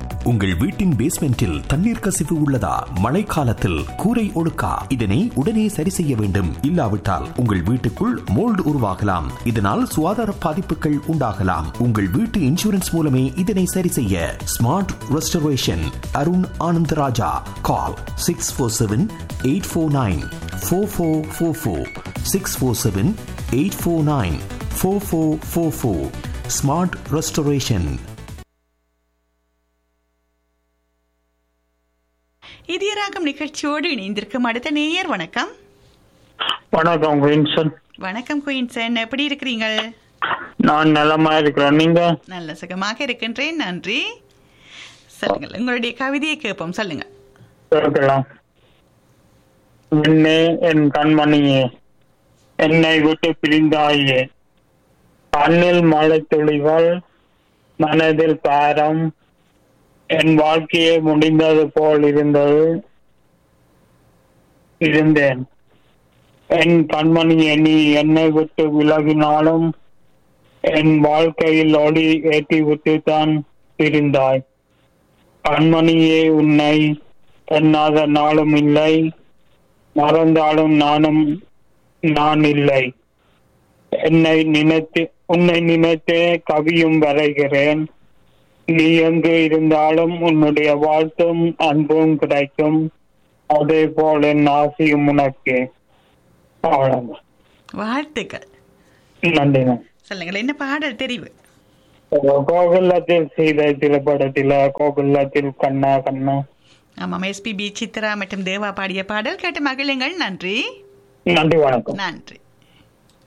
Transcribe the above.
உங்கள் வீட்டின் பேஸ்மெண்டில் தண்ணீர் கசிவு உள்ளதா மழைக்காலத்தில் கூரை ஒழுக்கா இதனை உடனே சரி செய்ய வேண்டும் இல்லாவிட்டால் உங்கள் வீட்டுக்குள் மோல்டு உருவாகலாம் இதனால் சுகாதார பாதிப்புகள் உண்டாகலாம் உங்கள் வீட்டு இன்சூரன்ஸ் மூலமே இதனை சரி செய்ய smart restoration Arun Anandaraja call six four seven eight four nine four four four four six four seven eight four nine four four four four smart restoration Idhayaragam நிகழ்ச்சியோடு இணைந்திருக்கும் அடுத்த நேயர் வணக்கம் வணக்கம் வின்சன் வணக்கம் குயின்சன் எப்படி இருக்கிறீங்க நான் நலமா இருக்கிறேன் நீங்க நல்ல சுகமாக இருக்கின்றேன் நன்றி சொல்லுங்கள் உங்களுடைய கவிதையை கேட்போம் சொல்லுங்க கேட்கலாம் என்னே என் கண்மணியே என்னை விட்டு பிரிந்தாயே கண்ணில் மழை துளிகள் மனதில் பாரம் என் வாழ்க்கையே முடிந்தது போல் இருந்தது இருந்தேன் என் கண்மணியே நீ என்னை விட்டு விலகினாலும் என் வாழ்க்கையில் ஒளி ஏற்றி விட்டு தான் பிரிந்தாய் கண்மணியே உன்னை எண்ணாத நாளும் இல்லை மறந்தாலும் நானும் நான் இல்லை என்னை நினைத்து உன்னை நினைத்தே கவியும் வரைகிறேன் நீ எங்கு இருந்தாலும் உன்னுடைய வாழ்த்தும் அன்பும் கிடைக்கும் அதே போல் என் ஆசையும் உனக்கு அவ்வளவுதான் வாழ்த்துக்கள் நன்றி சொல்லுங்கள் என்ன பாடல் தெரிவு கோகுலத்தில் சீதை திரைப்படத்தில கோகுலத்தில் கண்ணா கண்ணா ஆமாம் எஸ்பிபி சித்ரா மற்றும் தேவா பாடிய பாடல் கேட்டு மகிழுங்கள் நன்றி நன்றி வணக்கம் நன்றி